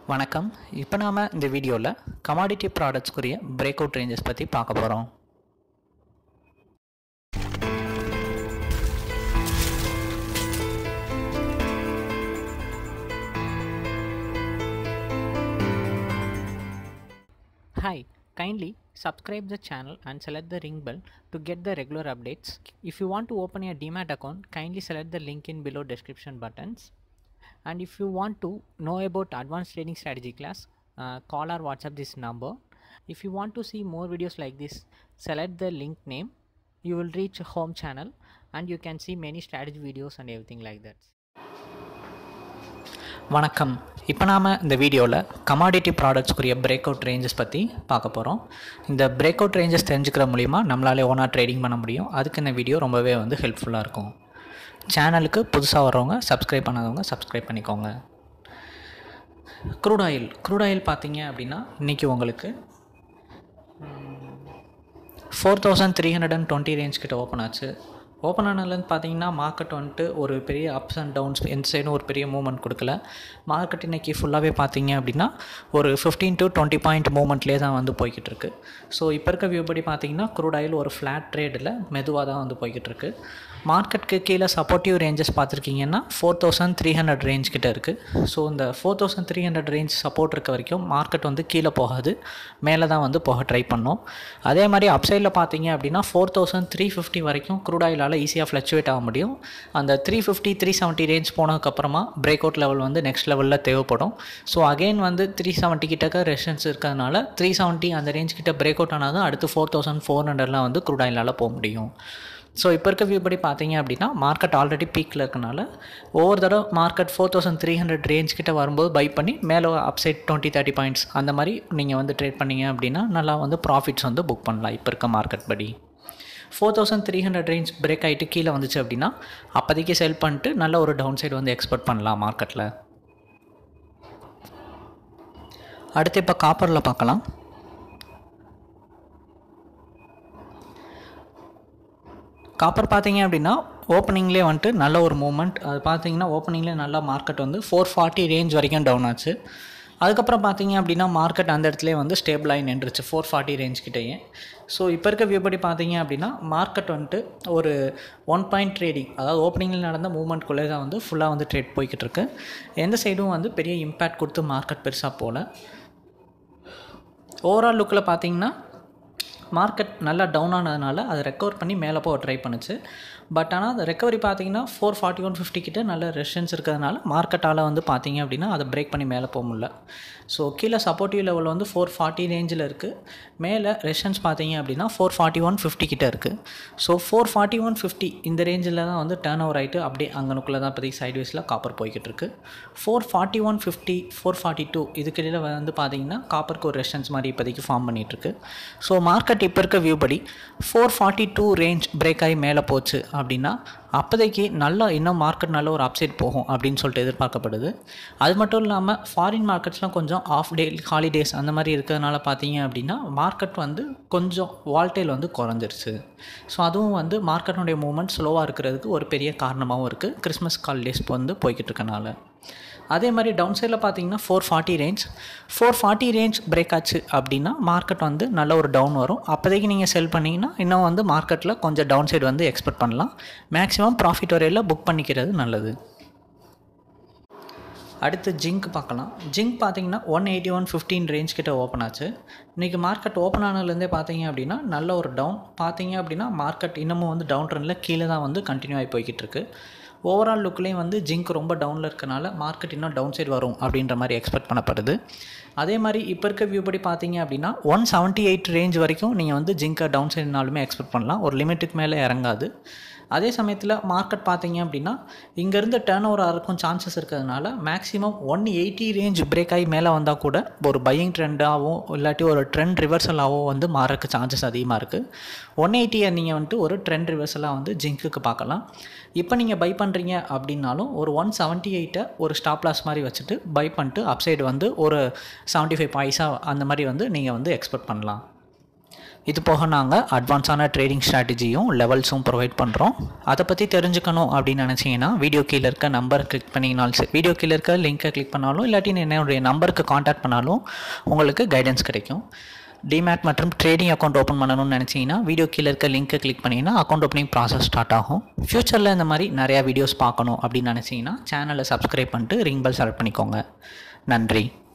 வணக்கம் இப்போ நாம் இந்த வீடியோவில் கமாடிட்டி ப்ராடக்ட்ஸ்க்குரிய பிரேக் அவுட் ரேஞ்சஸ் பற்றி பார்க்க போகிறோம் Hi, kindly subscribe the channel and select the ring bell to get the regular updates. If you want to open a Demat account, kindly select the link in below description buttons. And if you want to know about advanced trading strategy class, uh, call or WhatsApp this number. If you want to see more videos like this, select the link name. You will reach home channel and you can see many strategy videos and everything like that. வணக்கம் இப்போ நாம் இந்த வீடியோவில் commodity ப்ராடக்ட்ஸ்க்குரிய break out ranges பற்றி பார்க்க போகிறோம் இந்த பிரேக் அவுட் ரேஞ்சஸ் தெரிஞ்சுக்கிற மூலிமா நம்மளாலே ஓனாக ட்ரேடிங் பண்ண முடியும் அதுக்கு இந்த வீடியோ ரொம்பவே வந்து ஹெல்ப்ஃபுல்லாக இருக்கும் சேனலுக்கு புதுசாக வர்றவங்க சப்ஸ்கிரைப் பண்ணாதவங்க சப்ஸ்கிரைப் பண்ணிக்கோங்க க்ரூட் ஆயில் க்ரூட் ஆயில் பார்த்தீங்க அப்படின்னா இன்றைக்கி உங்களுக்கு four thousand three hundred and twenty range கிட்ட ஓப்பன் ஆச்சு ஓப்பன் ஆனதுலேருந்து பார்த்தீங்கன்னா மார்க்கெட் வந்துட்டு ஒரு பெரிய அப்ஸ் அண்ட் டவுன்ஸ் எந்த சைடும் ஒரு பெரிய மூவ்மெண்ட் கொடுக்கல மார்க்கெட் இன்றைக்கி ஃபுல்லாகவே பார்த்தீங்க அப்படின்னா ஒரு ஃபிஃப்டீன் டு டுவெண்ட்டி பாயிண்ட் மூவ்மெண்ட்லேயே தான் வந்து போய்கிட்டு இருக்கு ஸோ இப்போ இருக்க வியூ படி பார்த்தீங்கன்னா க்ரூட் ஆயில் ஒரு ஃப்ளாட் ட்ரேடில் மெதுவாக தான் வந்து போய்கிட்டு இருக்கு மார்க்கெட்டுக்கு கீழே சப்போர்ட்டிவ் ரேஞ்சஸ் பார்த்துருக்கீங்கன்னா four thousand three hundred range கிட்ட இருக்குது ஸோ இந்த four thousand three hundred range support இருக்க வரைக்கும் மார்க்கெட் வந்து கீழே போகாது மேலே தான் வந்து போக ட்ரை பண்ணோம் அதே மாதிரி அப்சைடில் பார்த்தீங்க அப்படின்னா ஃபோர் தௌசண்ட் த்ரீ ஃபிஃப்டி வரைக்கும் க்ரூட் ஆயிலால் ஈஸியாக ஃப்ளக்சுவேட் ஆக முடியும் அந்த three fifty three seventy range போனதுக்கப்புறமா பிரேக் அவுட் லெவல் வந்து நெக்ஸ்ட் லெவலில் தேவைப்படும் ஸோ அகெயின் வந்து த்ரீ செவன்ட்டி கிட்டக்க ரெஷன்ஸ் இருக்கிறதுனால த்ரீ செவன்ட்டி அந்த ரேஞ்ச் கிட்ட பிரேக் அவுட் ஆனால் தான் அடுத்து ஃபோர் தௌசண்ட் ஃபோர் ஹண்ட்ரட்லாம் வந்து க்ரூட் ஆயிலால் போக முடியும் ஸோ இப்போ இருக்க வியூ படி பார்த்தீங்க அப்படின்னா மார்க்கெட் ஆல்ரெடி பீக்கில் இருக்கனால ஒவ்வொரு தடவை market four thousand three hundred range கிட்ட வரும்போது பை பண்ணி மேலே அப்சைட் டுவெண்ட்டி தேர்ட்டி பாயிண்ட்ஸ் அந்த மாதிரி நீங்கள் வந்து ட்ரேட் பண்ணீங்க அப்படின்னா நல்லா வந்து ப்ராஃபிட்ஸ் வந்து புக் பண்ணலாம் இப்போ இருக்க மார்க்கெட் படி four thousand three hundred range break ஆகிட்டு கீழே வந்துச்சு அப்படின்னா அப்போதைக்கு செல் பண்ணிட்டு நல்ல ஒரு டவுன் சைடு வந்து எக்ஸ்பெக்ட் பண்ணலாம் மார்க்கெட்டில் அடுத்து இப்போ காப்பரில் பார்க்கலாம் காப்பர் பார்த்தீங்க அப்படின்னா ஓப்பனிங்லேயே வந்துட்டு நல்ல ஒரு மூமெண்ட் அது பார்த்தீங்கன்னா ஓப்பனிங்லேயே நல்லா மார்க்கெட் வந்து ஃபோர் ஃபார்ட்டி ரேஞ்ச் வரைக்கும் டவுன் ஆச்சு அதுக்கப்புறம் பார்த்தீங்க அப்படின்னா மார்க்கெட் அந்த இடத்துல வந்து ஸ்டேபிளாகி நின்றுச்சு ஃபோர் ஃபார்ட்டி ரேஞ்ச் கிட்டேயே ஸோ இப்போ இருக்க வியூ படி பார்த்தீங்க அப்படின்னா மார்க்கெட் வந்துட்டு ஒரு ஒன் பாயிண்ட் ட்ரேடிங் அதாவது ஓப்பனிங்கில் நடந்த மூவ்மெண்ட்குள்ளே தான் வந்து ஃபுல்லாக வந்து ட்ரேட் போய்கிட்டு இருக்கு எந்த சைடும் வந்து பெரிய இம்பேக்ட் கொடுத்து மார்க்கெட் பெருசாக போகல ஓவரால் லுக்கில் பார்த்தீங்கன்னா மார்க்கெட் நல்லா டவுன் ஆனதுனால அதை ரெக்கவர் பண்ணி மேலே போக ட்ரை பண்ணுச்சு பட் ஆனால் அந்த ரெக்கவரி பார்த்தீங்கன்னா ஃபோர் ஃபார்ட்டி ஒன் ஃபிஃப்டி கிட்ட நல்ல ரெஷன்ஸ் இருக்கிறதுனால மார்க்கெட்டால் வந்து பார்த்தீங்க அப்படின்னா அதை பிரேக் பண்ணி மேலே போக முடியல ஸோ கீழே சப்போர்ட்டிவ் லெவல் வந்து ஃபோர் ஃபார்ட்டி ரேஞ்சில் இருக்குது மேலே ரெஷன்ஸ் பார்த்தீங்க அப்படின்னா ஃபோர் ஃபார்ட்டி ஒன் ஃபிஃப்டி கிட்ட இருக்குது so four forty one fifty இந்த ரேஞ்சில் தான் வந்து டேர்ன் ஓவர் ஆகிட்டு அப்படியே அங்கனுக்குள்ளே தான் இப்போதைக்கு சைட்வேஸில் காப்பர் போய்கிட்டு இருக்கு four forty one fifty four forty two இதுக்கிடையில் வந்து பார்த்தீங்கன்னா காப்பருக்கு ஒரு ரெஷன்ஸ் மாதிரி இப்போதைக்கு ஃபார்ம் பண்ணிகிட்ருக்கு ஸோ மார்க்கெட் இப்போ இருக்க வியூ படி four forty two range break ஆகி மேலே போச்சு அப்படின்னா அப்போதைக்கு நல்லா இன்னும் மார்க்கெட் நல்ல ஒரு அப்சைட் போகும் அப்படின்னு சொல்லிட்டு எதிர்பார்க்கப்படுது அது மட்டும் இல்லாமல் ஃபாரின் மார்க்கெட்ஸ்லாம் கொஞ்சம் ஆஃப் டே ஹாலிடேஸ் அந்த மாதிரி இருக்கிறதுனால பார்த்தீங்க அப்படின்னா மார்க்கெட் வந்து கொஞ்சம் வால்டேல் வந்து குறைஞ்சிருச்சு ஸோ அதுவும் வந்து மார்க்கெட்டுடைய மூவ்மெண்ட் ஸ்லோவாக இருக்கிறதுக்கு ஒரு பெரிய காரணமாகவும் இருக்குது கிறிஸ்மஸ் ஹாலிடேஸ் வந்து போய்கிட்டு இருக்கனால அதே மாதிரி டவுன் சைடில் பார்த்தீங்கன்னா four forty range four forty range break ஆச்சு அப்படின்னா மார்க்கெட் வந்து நல்ல ஒரு டவுன் வரும் அப்போதைக்கு நீங்கள் செல் பண்ணிங்கன்னா இன்னும் வந்து மார்க்கெட்டில் கொஞ்சம் டவுன் சைடு வந்து எக்ஸ்பெக்ட் பண்ணலாம் மேக்ஸிமம் ப்ராஃபிட் வரையில் புக் பண்ணிக்கிறது நல்லது அடுத்து ஜிங்க் பார்க்கலாம் ஜிங்க் பார்த்தீங்கன்னா one eighty one fifteen range கிட்ட ஓப்பன் ஆச்சு இன்றைக்கி மார்க்கெட் ஓப்பன் ஆனதுலேருந்தே பார்த்தீங்க அப்படின்னா நல்ல ஒரு டவுன் பார்த்தீங்க அப்படின்னா மார்க்கெட் இன்னமும் வந்து டவுன் ட்ரெண்டில் கீழே தான் வந்து கண்டினியூ ஆகி போய்கிட்டு இருக்கு ஓவரால் லுக்லேயும் வந்து ஜிங்க் ரொம்ப டவுனில் இருக்கனால மார்க்கெட் இன்னும் டவுன் சைடு வரும் அப்படின்ற மாதிரி எக்ஸ்பெக்ட் பண்ணப்படுது அதே மாதிரி இப்போ இருக்க வியூ படி பார்த்தீங்க அப்படின்னா ஒன் செவன்ட்டி எயிட் ரேஞ்ச் வரைக்கும் நீங்கள் வந்து ஜிங்கை டவுன் சைடுனாலுமே எக்ஸ்பெக்ட் பண்ணலாம் ஒரு லிமிட்டுக்கு மேலே இறங்காது அதே சமயத்தில் மார்க்கெட் பார்த்தீங்க அப்படின்னா இங்கேருந்து டேர்ன் ஓவர் ஆகிறக்கும் சான்சஸ் இருக்கிறதுனால maximum one eighty range break ஆகி மேலே வந்தால் கூட ஒரு பையிங் ட்ரெண்டாகவும் இல்லாட்டி ஒரு ட்ரெண்ட் ரிவர்சலாகவும் வந்து மாறக்கு சான்சஸ் அதிகமாக இருக்குது ஒன் எயிட்டியை நீங்கள் வந்துட்டு ஒரு ட்ரெண்ட் ரிவர்சலாக வந்து ஜிங்க்குக்கு பார்க்கலாம் இப்போ நீங்கள் பை பண்ணுறீங்க அப்படின்னாலும் ஒரு ஒன் செவன்ட்டி எயிட்டை ஒரு ஸ்டாப் லாஸ் மாதிரி வச்சுட்டு பை பண்ணிட்டு அப்சைடு வந்து ஒரு செவன்ட்டி ஃபைவ் பாய்ஸாக அந்த மாதிரி வந்து நீங்கள் வந்து எக்ஸ்பெக்ட் பண்ணலாம் இது போக நாங்கள் அட்வான்ஸான ட்ரேடிங் ஸ்ட்ராட்டஜியும் லெவல்ஸும் ப்ரொவைட் பண்ணுறோம் அதை பற்றி தெரிஞ்சுக்கணும் அப்படின்னு நினச்சிங்கன்னா வீடியோ கீழே இருக்க நம்பர் கிளிக் பண்ணிங்கனாலும் சரி வீடியோ கீழே இருக்க லிங்க்கை கிளிக் பண்ணாலும் இல்லாட்டி என்னுடைய நம்பருக்கு காண்டாக்ட் பண்ணாலும் உங்களுக்கு கைடன்ஸ் கிடைக்கும் டிமேட் மற்றும் ட்ரேடிங் அக்கௌண்ட் ஓப்பன் பண்ணணும்னு நினச்சிங்கன்னா வீடியோ கீழே இருக்க லிங்க்கை கிளிக் பண்ணிங்கன்னா அக்கௌண்ட் ஓப்பனிங் ப்ராசஸ் ஸ்டார்ட் ஆகும் ஃப்யூச்சரில் இந்த மாதிரி நிறையா வீடியோஸ் பார்க்கணும் அப்படின்னு நினச்சிங்கன்னா சேனலை சப்ஸ்கிரைப் பண்ணிட்டு ரிங் பெல் செலக்ட் பண்ணிக்கோங்க நன்றி